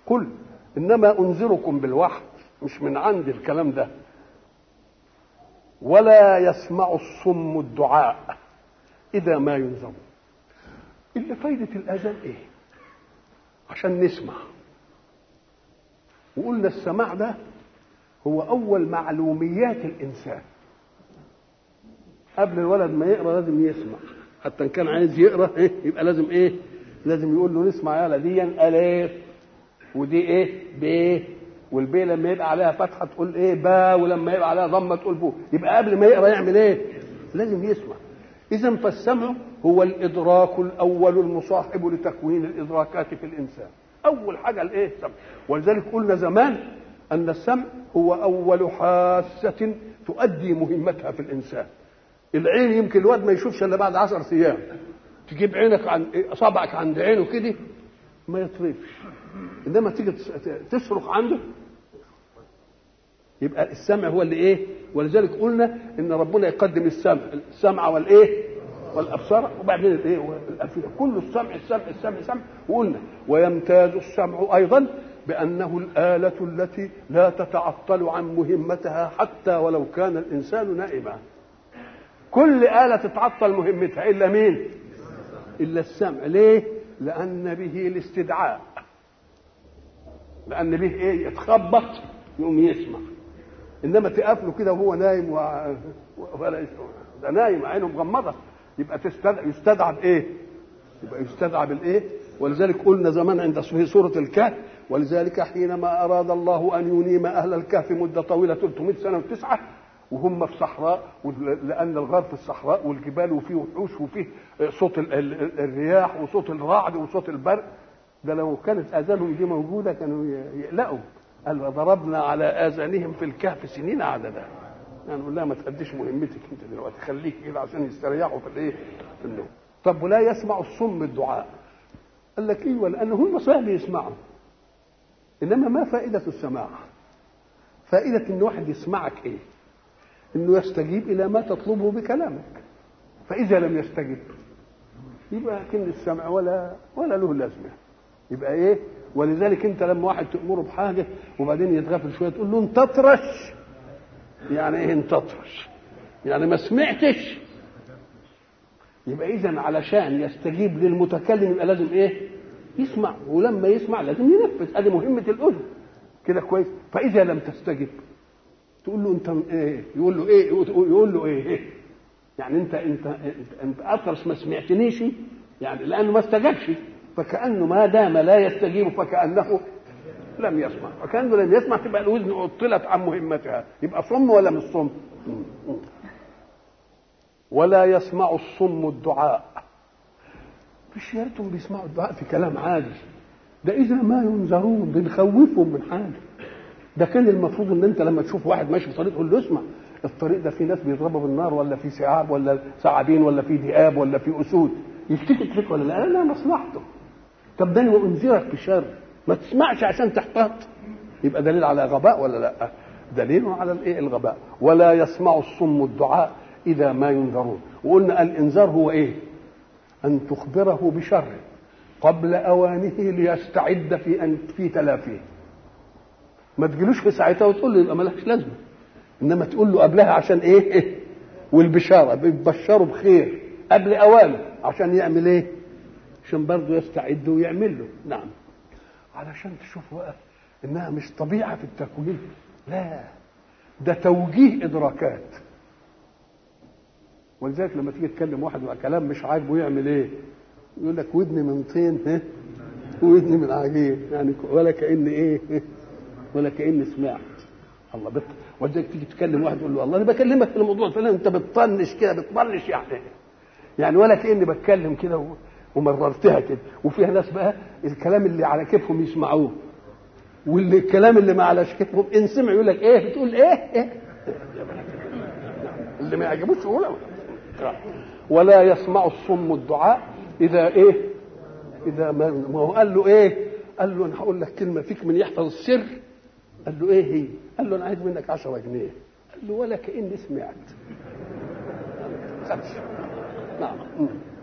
قل انما انذركم بالوحي مش من عندي الكلام ده ولا يسمع الصم الدعاء اذا ما ينذرون اللي فايده الاذان ايه عشان نسمع وقلنا السماع ده هو اول معلوميات الانسان قبل الولد ما يقرا لازم يسمع حتى ان كان عايز يقرا إيه يبقى لازم ايه لازم يقول له نسمع يالا دي الف ودي ايه ب والبي لما يبقى عليها فتحه تقول ايه با ولما يبقى عليها ضمه تقول بو يبقى قبل ما يقرا يعمل ايه لازم يسمع اذا فالسمع هو الادراك الاول المصاحب لتكوين الادراكات في الانسان اول حاجه الايه السمع ولذلك قلنا زمان ان السمع هو اول حاسه تؤدي مهمتها في الانسان العين يمكن الواد ما يشوفش الا بعد عشر ايام تجيب عينك عن اصابعك عند عينه كده ما يطرفش انما تيجي تصرخ عنده يبقى السمع هو اللي ايه ولذلك قلنا ان ربنا يقدم السمع السمع والايه والابصار وبعدين الايه والافئده كل السمع السمع السمع السمع وقلنا ويمتاز السمع ايضا بانه الاله التي لا تتعطل عن مهمتها حتى ولو كان الانسان نائما كل آلة تتعطل مهمتها إلا مين؟ إلا السمع، ليه؟ لأن به الاستدعاء. لأن به إيه؟ يتخبط يقوم يسمع. إنما تقفله كده وهو نايم و... ولا يسمع. ده نايم عينه مغمضة يبقى تستدعى يستدعى بإيه؟ يبقى يستدعى بالإيه؟ ولذلك قلنا زمان عند في سورة الكهف ولذلك حينما أراد الله أن ينيم أهل الكهف مدة طويلة 300 سنة وتسعة وهم في صحراء لان الغار في الصحراء والجبال وفيه وحوش وفيه صوت الرياح وصوت الرعد وصوت البرق ده لو كانت اذانهم دي موجوده كانوا يقلقوا قال وضربنا على اذانهم في الكهف سنين عددا يعني نقول لها ما تأديش مهمتك انت دلوقتي خليك كده عشان يستريحوا في الايه في النوم طب ولا يسمع الصم الدعاء قال لك ايوه لان هم صحيح بيسمعوا انما ما فائده السماع فائده ان واحد يسمعك ايه انه يستجيب الى ما تطلبه بكلامك فاذا لم يستجب يبقى كن السمع ولا ولا له لازمه يبقى ايه ولذلك انت لما واحد تامره بحاجه وبعدين يتغفل شويه تقول له انت اطرش يعني ايه انت اطرش يعني ما سمعتش يبقى اذا علشان يستجيب للمتكلم يبقى لازم ايه يسمع ولما يسمع لازم ينفذ ادي مهمه الاذن كده كويس فاذا لم تستجب تقول له انت ايه يقول له ايه يقول له ايه, إيه؟ يعني انت انت انت, انت اطرش ما سمعتنيش يعني لانه ما استجابش فكانه ما دام لا يستجيب فكانه لم يسمع فكانه لم يسمع تبقى الاذن عطلت عن مهمتها يبقى صم ولا مش صم ولا يسمع الصم الدعاء مش يا ريتهم بيسمعوا الدعاء في كلام عادي ده اذا ما ينذرون بنخوفهم من حاجه ده كان المفروض ان انت لما تشوف واحد ماشي في طريق تقول له اسمع الطريق ده في ناس بيضربوا بالنار ولا في سعاب ولا ثعابين ولا في ذئاب ولا في اسود يفتكر فيك ولا لا لا مصلحته طب ده انذرك بشر ما تسمعش عشان تحتاط يبقى دليل على غباء ولا لا دليل على الايه الغباء ولا يسمع الصم الدعاء اذا ما ينذرون وقلنا الانذار هو ايه ان تخبره بشر قبل اوانه ليستعد في ان في تلافيه ما تجيلوش في ساعتها وتقول له يبقى مالكش لازمه انما تقول له قبلها عشان ايه, إيه؟ والبشاره بيبشره بخير قبل اوانه عشان يعمل ايه عشان برضه يستعد ويعمل له نعم علشان تشوف بقى انها مش طبيعه في التكوين لا ده توجيه ادراكات ولذلك لما تيجي تكلم واحد مع كلام مش عاجبه يعمل ايه يقول لك ودني من طين ها ودني من عجين يعني ولا كان ايه ولا كاني سمعت الله بت ولذلك تيجي تكلم واحد تقول له الله انا بكلمك في الموضوع الفلاني انت بتطنش كده بتطنش يعني يعني ولا كاني بتكلم كده ومررتها كده وفيها ناس بقى الكلام اللي على كيفهم يسمعوه واللي الكلام اللي ما على كيفهم ان سمع يقول لك ايه بتقول ايه, إيه؟ اللي ما يعجبوش يقول ولا يسمع الصم الدعاء اذا ايه اذا ما هو قال له ايه قال له انا هقول لك كلمه فيك من يحفظ السر قال له ايه هي قال له انا عايز منك 10 جنيه قال له ولا كاني سمعت خدش نعم